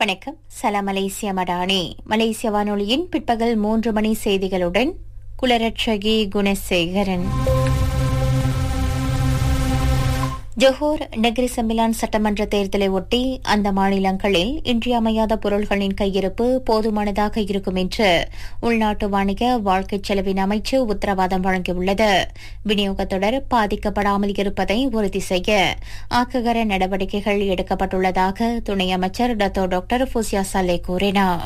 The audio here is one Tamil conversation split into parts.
வணக்கம் சலாம் மலேசிய மடானி மலேசிய வானொலியின் பிற்பகல் மூன்று மணி செய்திகளுடன் Kularatchagi Gunasekaran Johor Negeri Sembilan சட்டமன்ற தேர்தலை ஒட்டி அந்த மாநிலங்களில் இன்றியமையாத பொருள்களின் கையிருப்பு போதுமானதாக இருக்கும் என்று உள்நாட்டு வணிக வாழ்க்கை செலவின் அமைச்சு உத்தரவாதம் வழங்கியுள்ளது விநியோகத் தொடர் பாதிக்கப்படாமல் இருப்பதை உறுதி செய்ய ஆக்ககர நடவடிக்கைகள் எடுக்கப்பட்டுள்ளதாக துணை அமைச்சர் டத்தோ டாக்டர் ஃபுசியா சலே கூறினார்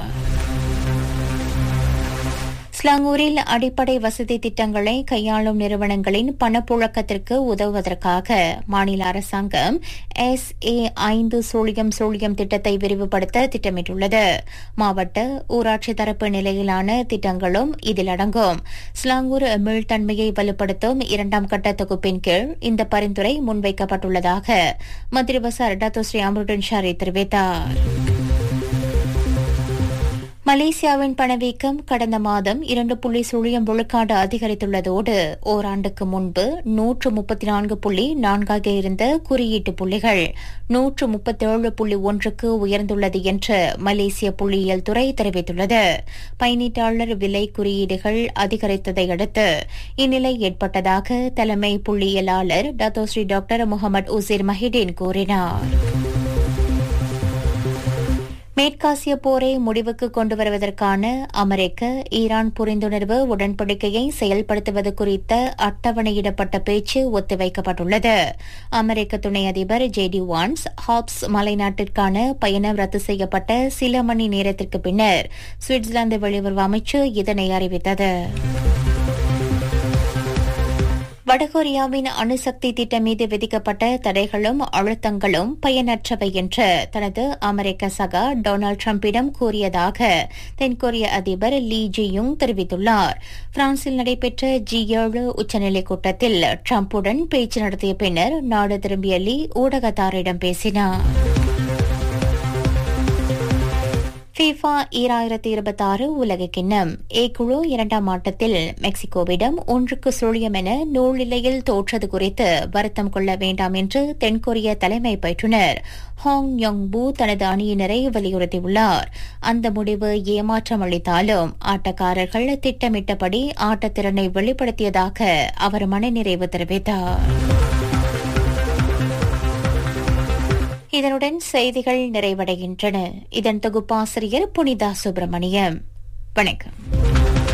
ஸ்லாங்கூரில் அடிப்படை வசதி திட்டங்களை கையாளும் நிறுவனங்களின் பணப்புழக்கத்திற்கு உதவுவதற்காக மாநில அரசாங்கம் எஸ் ஏ ஐந்து சூழியம் சூழியம் திட்டத்தை விரிவுபடுத்த திட்டமிட்டுள்ளது மாவட்ட ஊராட்சி தரப்பு நிலையிலான திட்டங்களும் இதில் அடங்கும் ஸ்லாங்கூர் மீள்தன்மையை வலுப்படுத்தும் இரண்டாம் கட்ட தொகுப்பின் கீழ் இந்த பரிந்துரை முன்வைக்கப்பட்டுள்ளதாக Menteri Besar Dato Seri Amirudin Shari தெரிவித்தார் மலேசியாவின் பணவீக்கம் கடந்த மாதம் இரண்டு புள்ளி சுழியம் விழுக்காடு அதிகரித்துள்ளதோடு ஓராண்டுக்கு முன்பு நூற்று முப்பத்தி நான்கு புள்ளி நான்காக இருந்த குறியீட்டு புள்ளிகள் நூற்று முப்பத்தேழு புள்ளி ஒன்றுக்கு உயர்ந்துள்ளது என்று மலேசிய புள்ளியியல் துறை தெரிவித்துள்ளது பயணீட்டாளர் விலை குறியீடுகள் அதிகரித்ததை அடுத்து இந்நிலை ஏற்பட்டதாக தலைமை புள்ளியியலாளர் Dato Seri doctor Mohamad Uzir Mahidin கூறினார் மேற்காசிய போரை முடிவுக்கு கொண்டு வருவதற்கான அமெரிக்க ஈரான் புரிந்துணர்வு உடன்படிக்கையை செயல்படுத்துவது குறித்த அட்டவணையிடப்பட்ட பேச்சு ஒத்திவைக்கப்பட்டுள்ளது அமெரிக்க துணை அதிபர் ஜே டி வான்ஸ் ஹாப்ஸ் மலைநாட்டிற்கான பயணம் ரத்து செய்யப்பட்ட சில மணி நேரத்திற்கு பின்னர் சுவிட்சர்லாந்து வெளியுறவு அமைச்சு இதனை அறிவித்தது வடகொரியாவின் அணுசக்தி திட்டம் மீது விதிக்கப்பட்ட தடைகளும் அழுத்தங்களும் பயனற்றவை என்று தனது அமெரிக்க சகா டொனால்டு டிரம்பிடம் கூறியதாக தென்கொரிய அதிபர் லீ ஜியுங் தெரிவித்துள்ளார் பிரான்சில் நடைபெற்ற ஜி ஏழு உச்சநிலை கூட்டத்தில் டிரம்புடன் பேச்சு நடத்திய பின்னர் நாடு திரும்பிய லீ ஊடகத்தாரிடம் பேசினார் ஃபீஃபா ஈராயிரத்தி இருபத்தாறு உலக கிண்ணம் ஏ குழு இரண்டாம் ஆட்டத்தில் மெக்சிகோவிடம் ஒன்றுக்கு சுழியம் என நூல்நிலையில் தோற்றது குறித்து வருத்தம் கொள்ள வேண்டாம் என்று தென்கொரிய தலைமை பயிற்றுநர் ஹாங் யோங் பூ தனது அணியினரை வலியுறுத்தியுள்ளார் அந்த முடிவு ஏமாற்றம் அளித்தாலும் ஆட்டக்காரர்கள் திட்டமிட்டபடி ஆட்டத்திறனை வெளிப்படுத்தியதாக அவர் மனநிறைவு தெரிவித்தார் இதனுடன் செய்திகள் நிறைவடைகின்றன இதன் தொகுப்பாசிரியர் புனிதா சுப்பிரமணியம் வணக்கம்